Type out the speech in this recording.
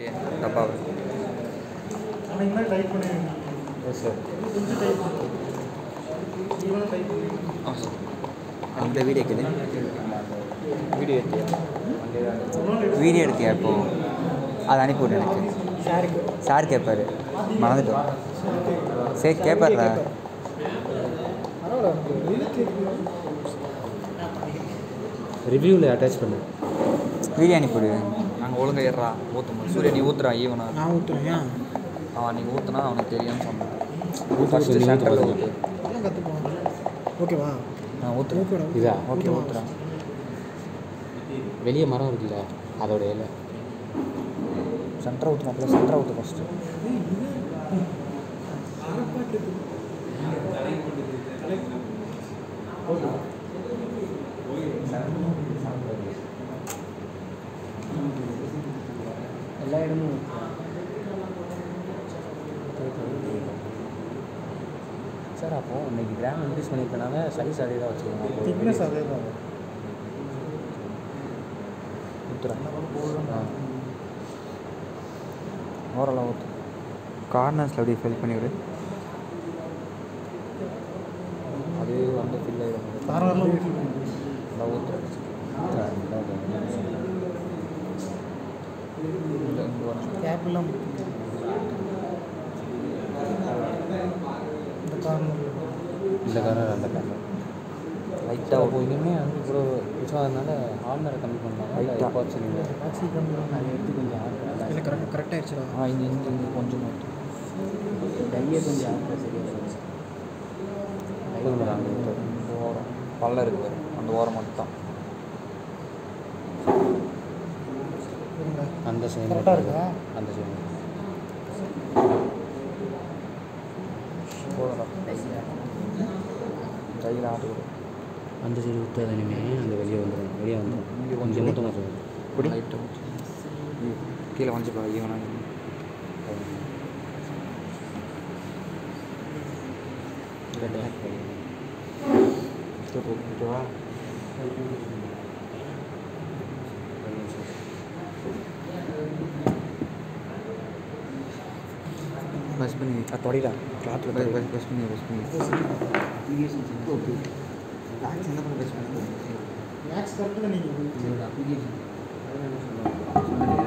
Okay டப்பாவை அன்னைக்கு மாதிரி டைப் பண்ணிடுங்க எஸ் சார் கொஞ்சம் டைப் பண்ணுங்க நீங்களும் டைப் பண்ணுங்க ஆ சார் அந்த வீடியோ இருக்குது வீடியோ எடுத்தியா வண்டி தான் வீடியோ எடுத்தியா இப்போ அதை அனுப்பிவிடு எனக்கு ஷேருக்கு சார் கேட்பாரு மறந்துட்டோம் சரி கேட்பாருடா ரிவ்யூவில் அட்டாச் பண்ணு வீடியோ அனுப்பிவிடு நாங்கள் ஒழுங்கா ஏறா ஊற்றுமா சூரிய நீ ஊத்துறா ஈவனா நான் ஊற்றுறேன் அவன் நீங்கள் ஊற்றுனா அவனுக்கு தெரியும்னு சொன்னான் ஊத்து, ஃபஸ்ட்டு ஊத்து, சென்டரில் ஊத்து. ஊற்று கற்றுக்குவோம் ஓகேவா நான் ஊற்றுறேன் ஊற்றுறேன் இதா ஓகே ஊற்றுறேன் வெளியே மரம் இருக்குல்ல அதோட இலை சென்டரை ஊற்று மாப்பிள்ள சென்டரை ஊற்று ஃபஸ்ட்டு எல்லா இடமும் சார் அப்போ இன்னைக்கு கிராம் இன்க்ரீஸ் பண்ணியிருக்கனால சைஸ் அதே தான் வச்சுக்கோங்க திக்னஸ் அதே தான் ஊற்றுறேன் ஆ ஓரளவு ஊற்று கார்னர்ஸில் அப்படியே ஃபில் பண்ணிவிடு அது வந்து ஃபில் ஆகிடும் தாராளமாக நல்லா ஊற்றுறேன் இல்லை இங்கே வரணும் கேப் எல்லாம் இந்த காரணம் இந்த காரணம் அந்த காரணம் லைட்டாக அப்போ இனிமே வந்து இவ்வளோ ரிச்சாகிறதுனால ஆர்னரை கம்மி பண்ணலாம் Light-ஆ. பார்த்து நீங்கள் டாக்ஸி கம்மி அதை எடுத்து கொஞ்சம் ஆர்டர் இல்லை கரெக்ட் கரெக்டாக ஆயிடுச்சுடா ஆ இங்கே இங்கே இங்கே கொஞ்சம் ஊற்று கையை கொஞ்சம் ஆர்டர் சரியாக சொல்லுங்கள் இந்த ஓரம் பல்ல இருக்கு பாரு அந்த ஓரம் மட்டும் தான் இருங்க அந்த சைடு Correct ஆ இருக்கா? அந்த சைடு போதும் கையில் ஆட்டு விடு அந்த சைடு விட்டாத இனிமே அந்த வெளியே வந்துடும் வெளியே வந்துடும் இங்கே கொஞ்சம் கொஞ்சம் மொத்தமாக சொல்லுங்கள் இப்படி லைட்டாக ஊற்று கீழே வந்துப்பா ஈவனா ஓகேவா பஸ் பண்ணி தொடடா கிளாத்தில் பஸ் பஸ் பஸ் பண்ணி பஸ் பண்ணி ஓகே டாக்ஸ் என்ன பண்ணி பஸ் பண்ணி மேக்ஸ் கரெக்டாக நீங்கள் சொன்னது